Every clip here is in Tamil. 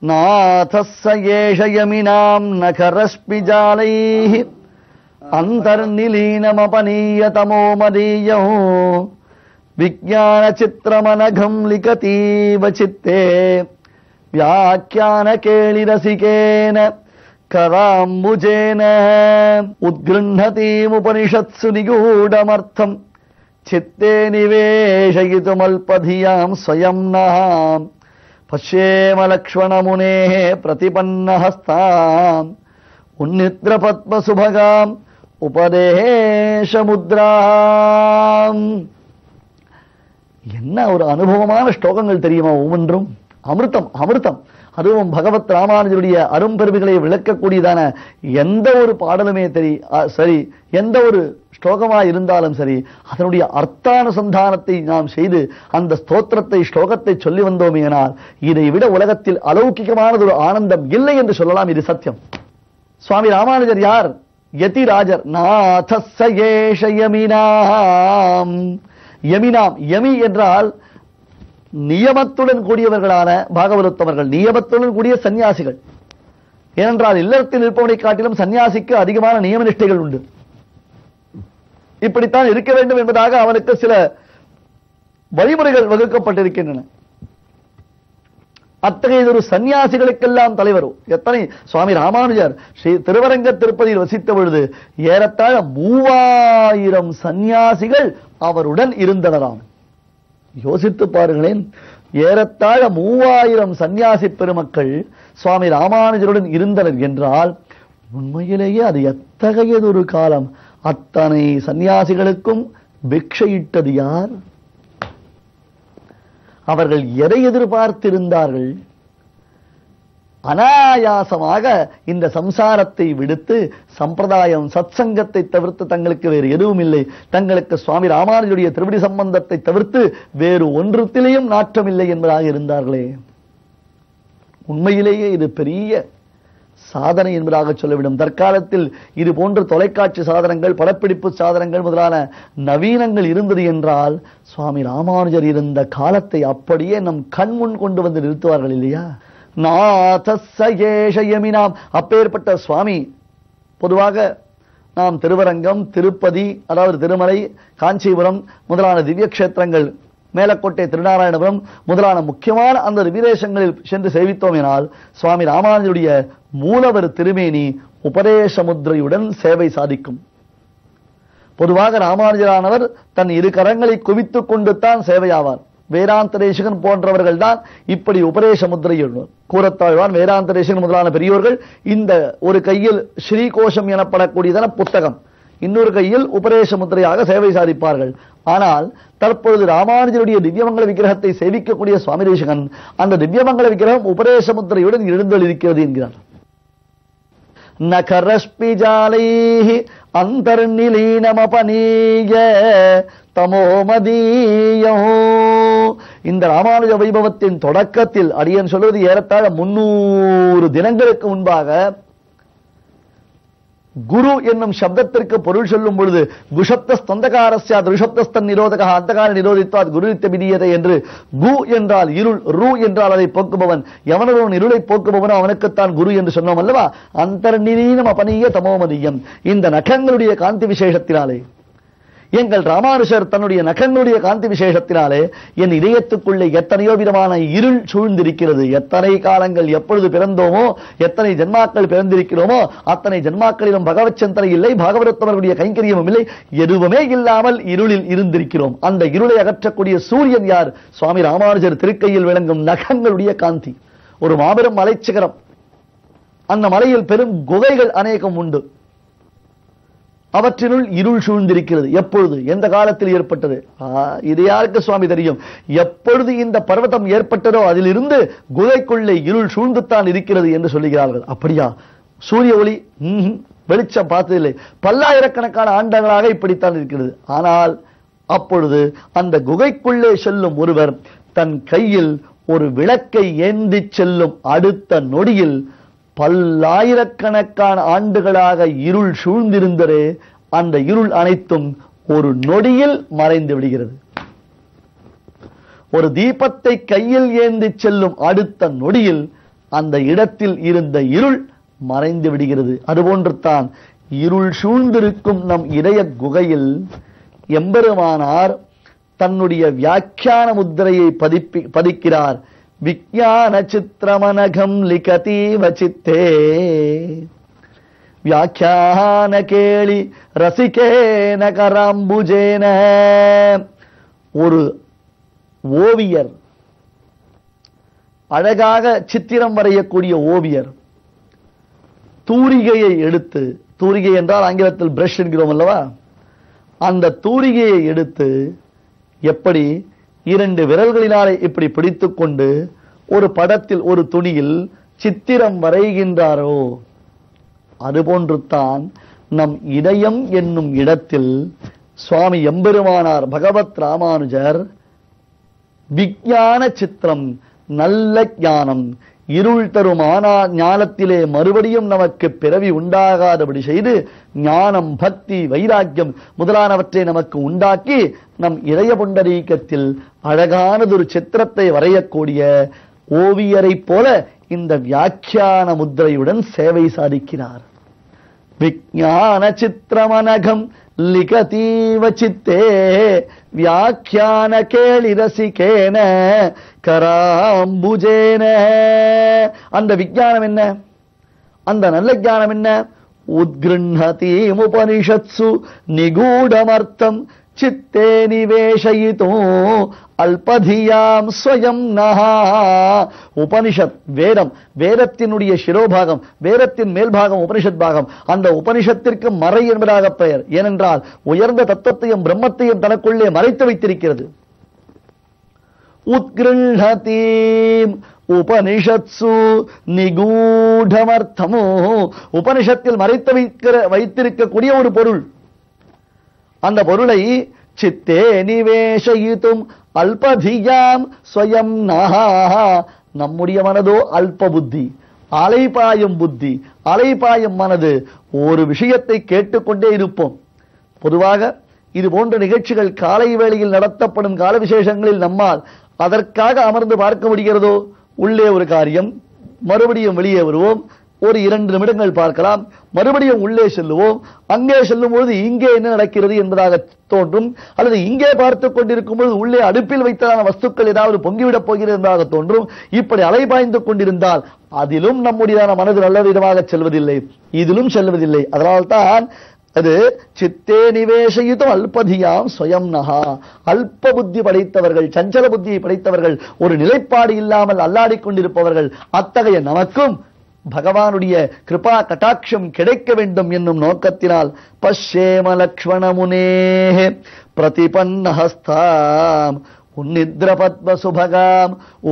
नाथः स एष यमिनाम् नखरश्मिजालैः अन्तर्निलीनमपनीयतमो मदीयौ विज्ञानचित्रमनघम् लिखतीव चित्ते व्याख्यानकेलिरसिकेन कराम्बुजेन उद्गृह्णतीमुपनिषत्सु निगूढमर्थम् चित्ते निवेशयितुमल्पधियाम् स्वयम् नः पश्येम लक्ष्मणमुनेः प्रतिपन्नहस्ताम् उन्निद्रपद्मसुभगाम् உபதேசமுத்ராம் என்ன ஒரு அனுபவமான ஸ்லோகங்கள் தெரியுமா ஒவ்வொன்றும் அமிர்தம் அமிர்தம் அதுவும் பகவத் ராமானுஜருடைய அரும்பெருமைகளை விளக்கக்கூடியதான எந்த ஒரு பாடலுமே தெரி அ, சரி எந்த ஒரு ஸ்லோகமா இருந்தாலும் சரி அதனுடைய அர்த்தானுசந்தானத்தை நாம் செய்து அந்த ஸ்தோத்திரத்தை ஸ்லோகத்தை சொல்லி வந்தோமேனால் இதை விட உலகத்தில் அலௌகிகமானது ஒரு ஆனந்தம் இல்லை என்று சொல்லலாம் இது சத்தியம் சுவாமி ராமானுஜர் யார் யதிராஜர் நாதஸ்ஸ ஏஷ யமினாம் யமினாம் யமி என்றால் நியமத்துடன் கூடியவர்களான பாகவதத்தவர்கள் நியமத்துடன் கூடிய சன்னியாசிகள் ஏனென்றால் இல்லறத்தில் இருப்பவனை காட்டிலும் சன்னியாசிக்கு அதிகமான நியம நிஷ்டைகள் உண்டு இப்படித்தான் இருக்க வேண்டும் என்பதாக அவனுக்கு சில வழிமுறைகள் வகுக்கப்பட்டிருக்கின்றன அத்தகைய ஒரு சன்னியாசிகளுக்கெல்லாம் தலைவர் எத்தனை சுவாமி ராமானுஜர் ஸ்ரீ திருவரங்க திருப்பதியில் வசித்த பொழுது ஏறத்தாழ மூவாயிரம் சன்னியாசிகள் அவருடன் இருந்தனராம் யோசித்து பாருங்களேன் ஏறத்தாழ மூவாயிரம் சன்னியாசி பெருமக்கள் சுவாமி ராமானுஜருடன் இருந்தனர் என்றால் உண்மையிலேயே அது எத்தகையதொரு காலம் அத்தனை சன்னியாசிகளுக்கும் பிக்ஷையிட்டது யார் அவர்கள் எதை எதிர்பார்த்திருந்தார்கள் அனாயாசமாக இந்த சம்சாரத்தை விடுத்து சம்பிரதாயம் சத்சங்கத்தை தவிர்த்து தங்களுக்கு வேறு எதுவும் இல்லை தங்களுக்கு சுவாமி ராமானுஜருடைய திருவடி சம்பந்தத்தை தவிர்த்து வேறு ஒன்றத்திலேயும் நாட்டம் இல்லை என்பதாக இருந்தார்களே உண்மையிலேயே இது பெரிய சாதனை என்பதாக சொல்லிவிடும் தற்காலத்தில் இது போன்ற தொலைக்காட்சி சாதனங்கள் படப்பிடிப்பு சாதனங்கள் முதலான நவீனங்கள் இருந்தது என்றால் சுவாமி ராமானுஜர் இருந்த காலத்தை அப்படியே நம் கண் முன் கொண்டு வந்து நிறுத்துவார்கள் இல்லையா நாதசயேஷயமினாம் அப்பேற்பட்ட சுவாமி பொதுவாக நாம் திருவரங்கம் திருப்பதி அதாவது திருமலை காஞ்சிபுரம் முதலான திவ்ய கஷேத்திரங்கள் மேலக்கோட்டை திருநாராயணபுரம் முதலான முக்கியமான அந்த விதேசங்களில் சென்று சேவித்தோம் எனால் சுவாமி ராமானுஜருடைய மூலவர் திருமேனி உபதேச முத்திரையுடன் சேவை சாதிக்கும் பொதுவாக ராமானுஜரானவர் தன் இரு கரங்களை குவித்துக் கொண்டு தான் சேவையாவார் வேதாந்தரேசகன் போன்றவர்கள் தான் இப்படி உபதேச முத்திரையுடன் கூறத்தாழ்வான் வேதாந்தரேசகன் முதலான பெரியோர்கள் இந்த ஒரு கையில் ஸ்ரீகோஷம் எனப்படக்கூடியதான புத்தகம் இன்னொரு கையில் உபதேச முத்திரையாக சேவை சாதிப்பார்கள் ஆனால் தற்பொழுது ராமானுஜருடைய திவ்யமங்கல விக்கிரகத்தை சேவிக்கக்கூடிய சுவாமி தேசகன் அந்த திவ்யமங்கல விக்கிரகம் உபதேச முத்திரையுடன் எழுந்தொழிருக்கிறது என்கிறார் நகரஸ்பிஜாலைः அந்தர்நிலீனமபனீய தமோமதீயோ இந்த ராமானுஜ வைபவத்தின் தொடக்கத்தில் அடியன் சொல்வது ஏறத்தாழ முன்னூறு தினங்களுக்கு முன்பாக குரு என்னும் சப்தத்திற்கு பொருள் சொல்லும் பொழுது குஷப்த ஸ்தந்தகாரஸ்யா ருஷப்தஸ்தன் நிரோதக அந்தகார நிரோதித்தாத் குரு விதியதை என்று கு என்றால் இருள் ரு என்றால் அதை போக்குபவன் எவனொருவன் இருளை போக்குபவனோ அவனுக்குத்தான் குரு என்று சொன்னோம் அல்லவா அந்தர்நிலீனம் அபனீய தமோமதியம் இந்த நகங்களுடைய காந்தி விசேஷத்தினாலே எங்கள் ராமானுஷர் தன்னுடைய நகனுடைய காந்தி விசேஷத்தினாலே என் இதயத்துக்குள்ளே எத்தனையோ விதமான இருள் சூழ்ந்திருக்கிறது எத்தனை காலங்கள் எப்பொழுது பிறந்தோமோ எத்தனை ஜென்மாக்கள் பிறந்திருக்கிறோமோ அத்தனை ஜென்மாக்களிலும் பகவத் சிந்தனை இல்லை பாகவதத்தவர்களுடைய கைங்கரியமும் இல்லை எதுவுமே இல்லாமல் இருளில் இருந்திருக்கிறோம் அந்த இருளை அகற்றக்கூடிய சூரியன் யார் சுவாமி ராமானுஜர் திருக்கையில் விளங்கும் நகங்களுடைய காந்தி ஒரு மாபெரும் மலைச்சிகரம் அந்த மலையில் பெரும் குகைகள் அநேகம் உண்டு அவற்றினுள் இருள் சூழ்ந்திருக்கிறது எப்பொழுது எந்த காலத்தில் ஏற்பட்டது ஆ, இது யாருக்கு சுவாமி தெரியும் எப்பொழுது இந்த பர்வதம் ஏற்பட்டதோ அதிலிருந்து குகைக்குள்ளே இருள் சூழ்ந்துத்தான் இருக்கிறது என்று சொல்லுகிறார்கள் அப்படியா சூரிய ஒளி ம்ஹும், வெளிச்சம் பார்த்ததில்லை பல்லாயிரக்கணக்கான ஆண்டங்களாக இப்படித்தான் இருக்கிறது ஆனால் அப்பொழுது அந்த குகைக்குள்ளே செல்லும் ஒருவர் தன் கையில் ஒரு விளக்கை ஏந்திச் செல்லும் அடுத்த நொடியில் பல்லாயிரக்கணக்கான ஆண்டுகளாக இருள் சூழ்ந்திருந்ததே அந்த இருள் அனைத்தும் ஒரு நொடியில் மறைந்து விடுகிறது ஒரு தீபத்தை கையில் ஏந்தி செல்லும் அடுத்த நொடியில் அந்த இடத்தில் இருந்த இருள் மறைந்து விடுகிறது அதுபோன்று தான் இருள் சூழ்ந்திருக்கும் நம் இதய குகையில் எம்பெருமானார் தன்னுடைய வியாக்கியான முத்திரையை பதிப்பி பதிக்கிறார் விஞ்ஞான சித்திரமனகம் லிகதீவ சித்தே வியாக்கியான கேளி ரசிகேன கராம்புஜேன ஒரு ஓவியர் அழகாக சித்திரம் வரையக்கூடிய ஓவியர் தூரிகையை எடுத்து தூரிகை என்றால் ஆங்கிலத்தில் பிரஷ் என்கிறோம் அல்லவா அந்த தூரிகையை எடுத்து எப்படி இரண்டு விரல்களினாலே இப்படி பிடித்துக்கொண்டு ஒரு படத்தில் ஒரு துணியில் சித்திரம் வரைகின்றாரோ அதுபோன்று தான் நம் இதயம் என்னும் இடத்தில் சுவாமி எம்பெருமானார் பகவத் ராமானுஜர் விஞ்ஞான சித்திரம் நல்ல ஞானம் இருள் தரும் ஆனா ஞானத்திலே மறுபடியும் நமக்கு பிறவி உண்டாகாதபடி செய்து ஞானம் பக்தி வைராக்கியம் முதலானவற்றை நமக்கு உண்டாக்கி நம் இதய புண்டரீகத்தில் அழகானதொரு சித்திரத்தை வரையக்கூடிய ஓவியரைப் போல இந்த வியாக்கியான முத்திரையுடன் சேவை சாதிக்கிறார் விஞ்ஞான சித்திரமனகம் லிகதீவ சித்தே வியாக்கியான கேளி ரசிகேன கராம்புஜேன அந்த விஞ்ஞானம் என்ன அந்த நல்ல ஞானம் என்ன உத்கிருஹதீமுபனிஷத்சு நிகூடமர்த்தம் சித்தே நிவேஷயிதோ அல்பதியாம் ஸ்வயம் நஹா உபனிஷத் வேதம் வேதத்தினுடைய சிரோபாகம் வேதத்தின் மேல்பாகம் உபனிஷத் பாகம் அந்த உபனிஷத்திற்கு மறை என்பதாக பெயர் ஏனென்றால் உயர்ந்த தத்துவத்தையும் பிரம்மத்தையும் தனக்குள்ளே மறைத்து வைத்திருக்கிறது உத்கிருஹதீம் உபனிஷத்சு நிகூடமர்த்தமோ உபனிஷத்தில் மறைத்து வைக்கிற வைத்திருக்கக்கூடிய ஒரு பொருள் அந்த பொருளை சித்தே நிவேஷயித்தும் அல்பதியாம் ஸ்வயம் நஹா நம்முடைய மனதோ அல்ப புத்தி அலைபாயும் புத்தி அலைபாயும் மனது ஒரு விஷயத்தை கேட்டுக்கொண்டே இருப்போம் பொதுவாக இது போன்ற நிகழ்ச்சிகள் காலை வேளையில் நடத்தப்படும் கால விசேஷங்களில் நம்மால் அதற்காக அமர்ந்து பார்க்க முடிகிறதோ உள்ளே ஒரு காரியம் மறுபடியும் வெளியே வருவோம் ஒரு இரண்டு நிமிடங்கள் பார்க்கலாம் மறுபடியும் உள்ளே செல்லுவோம் அங்கே செல்லும் பொழுது இங்கே என்ன நடக்கிறது என்பதாக தோன்றும் அல்லது இங்கே பார்த்துக் கொண்டிருக்கும் பொழுது உள்ளே அடுப்பில் வைத்ததான வஸ்துக்கள் ஏதாவது பொங்கிவிடப் போகிறது என்பதாக தோன்றும் இப்படி அலைபாய்ந்து கொண்டிருந்தால் அதிலும் நம்முடையதான மனது நல்ல விதமாக செல்வதில்லை இதிலும் செல்வதில்லை அதனால்தான் அது சித்தே நிவேசயித்தும் அல்பதியாம் ஸ்வயம் நகா அல்ப புத்தி படைத்தவர்கள் சஞ்சல புத்தியை படைத்தவர்கள் ஒரு நிலைப்பாடு இல்லாமல் அல்லாடிக் கொண்டிருப்பவர்கள் அத்தகைய நமக்கும் பகவானுடைய கிருபா கட்டாட்சம் கிடைக்க வேண்டும் என்னும் நோக்கத்தினால் பஷ்யேம லக்ஷ்மண முனே பிரதிபன்ன ஹஸ்தாம் உன்னித்ர பத்ம சுபகாம்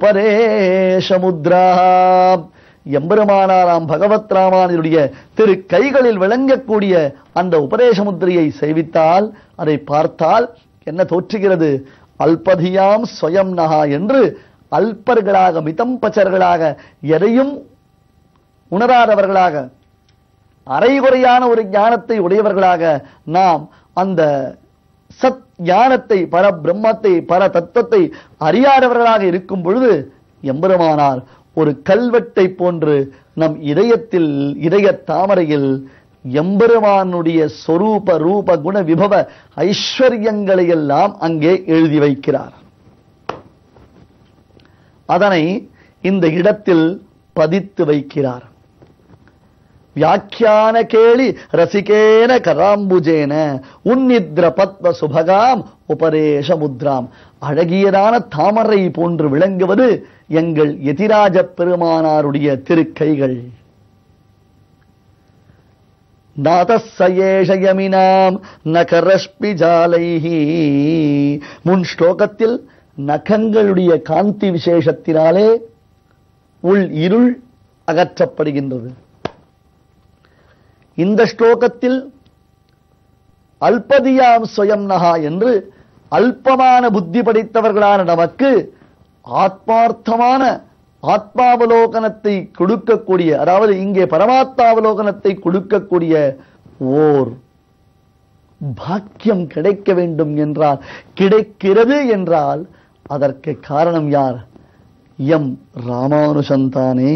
உபரேஷமுத்ராம் எம்பெருமானாராம் பகவத் ராமானுடைய திரு கைகளில் விளங்கக்கூடிய அந்த உபதேச முத்திரையை சேவித்தால் அதை பார்த்தால் என்ன தோற்றுகிறது அல்பதியாம் ஸ்வயம் நகா என்று அல்பர்களாக மிதம் பச்சர்களாக எதையும் உணராதவர்களாக அரைகுறையான ஒரு ஞானத்தை உடையவர்களாக நாம் அந்த சத் ஞானத்தை பர பிரம்மத்தை பர தத்துவத்தை அறியாதவர்களாக இருக்கும் பொழுது எம்பெருமானார் ஒரு கல்வெட்டை போன்று நம் இதயத்தில் இதய தாமரையில் எம்பெருமானுடைய சொரூப ரூப குண விபவ ஐஸ்வர்யங்களை எல்லாம் அங்கே எழுதி வைக்கிறார் அதனை இந்த இடத்தில் பதித்து வைக்கிறார் வியாக்கியான கேளி ரசிகேன கராம்புஜேன உன்னித்ர பத்ம சுபகாம் உபரேஷ முத்ராம் அழகியதான தாமரை போன்று விளங்குவது எங்கள் எதிராஜ பெருமானாருடைய திருக்கைகள் நாதசயேஷயமினாம் நகரஷ்பி ஜாலைஹி முன் ஸ்லோகத்தில் நகங்களுடைய காந்தி விசேஷத்தினாலே உள் இருள் அகற்றப்படுகின்றது இந்த ஸ்லோகத்தில் அல்பதியாம் ஸ்வயம் நகா என்று அல்பமான புத்தி படைத்தவர்களான நமக்கு ஆத்மார்த்தமான ஆத்மாவலோகனத்தை கொடுக்கக்கூடிய அதாவது இங்கே பரமாத்மாவலோகனத்தை கொடுக்கக்கூடிய ஓர் பாக்கியம் கிடைக்க வேண்டும் என்றால் கிடைக்கிறது என்றால் அதற்கு காரணம் யார் எம் ராமானுசந்தானே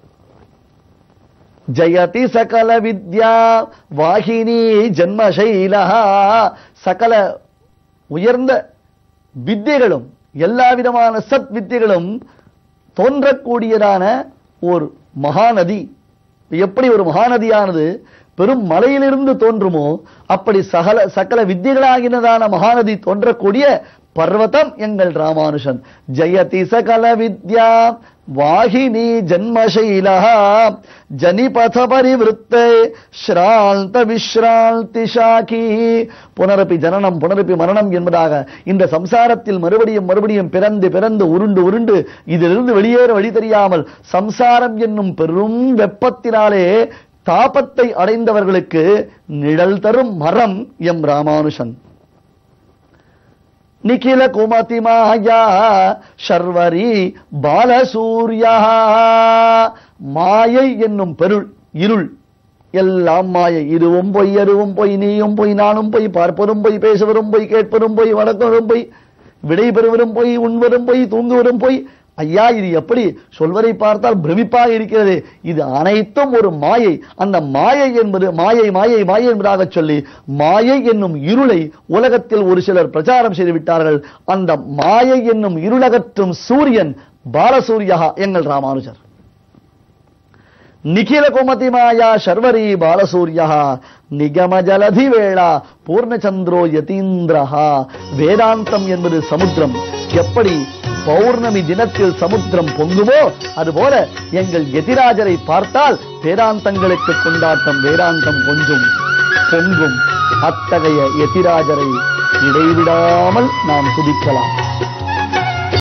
ஜயதி சகல வித்யா வாகினி ஜன்மசைல சகல உயர்ந்த வித்தியைகளும் எல்லா விதமான சத் வித்தியைகளும் தோன்றக்கூடியதான ஒரு மகாநதி எப்படி ஒரு மகாநதியானது பெரும் மலையிலிருந்து தோன்றுமோ அப்படி சகல சகல வித்தியர்களாகினதான மகாநதி தோன்றக்கூடிய பர்வதம் எங்கள் ராமானுஷன் ஜெயதி சகல வித்யா வாகினி ஜன்மசைல ஜனிபத பரிவிருத்தை ஸ்ராந்த விஸ்ராந்தி ஷாகி புனரப்பி ஜனனம் புனரப்பி மரணம் என்பதாக இந்த சம்சாரத்தில் மறுபடியும் மறுபடியும் பிறந்து பிறந்து உருண்டு உருண்டு இதிலிருந்து வெளியேற வழி தெரியாமல் சம்சாரம் என்னும் பெரும் வெப்பத்தினாலே தாபத்தை அடைந்தவர்களுக்கு நிழல் தரும் மரம் எம் ராமானுஷன் நிகில குமதி மாயா சர்வரி பாலசூர்யா மாயை என்னும் பெருள் இருள் எல்லாம் மாயை இதுவும் பொய் அருவும் பொய் நீயும் பொய் நானும் பொய் பார்ப்பதும் பொய் பேசுவதும் பொய் கேட்பதும் பொய் வணங்குவதும் பொய் விடை பெறுவதும் பொய் உண்வதும் பொய் தூங்குவதும் பொய் ஐயா இது எப்படி சொல்வதை பார்த்தால் பிரமிப்பாக இருக்கிறது இது அனைத்தும் ஒரு மாயை அந்த மாயை என்பது மாயை மாயை மாயை என்பதாக சொல்லி மாயை என்னும் இருளை உலகத்தில் ஒரு சிலர் பிரச்சாரம் செய்து விட்டார்கள் அந்த மாயை என்னும் இருளகற்றும் சூரியன் பாலசூரியா எங்கள் ராமானுஜர் நிகில குமதி மாயா சர்வரி பாலசூரியா நிகம ஜலதி வேளா பூர்ணச்சந்திரோ யதீந்திரஹா வேதாந்தம் என்பது சமுத்திரம் எப்படி பௌர்ணமி தினத்தில் சமுத்திரம் பொங்குமோ அதுபோல எங்கள் எதிராஜரை பார்த்தால் வேதாந்தங்களுக்கு கொண்டாட்டம் வேதாந்தம் கொஞ்சம் பொங்கும் அத்தகைய எதிராஜரை இடைவிடாமல் நாம் துதிக்கலாம்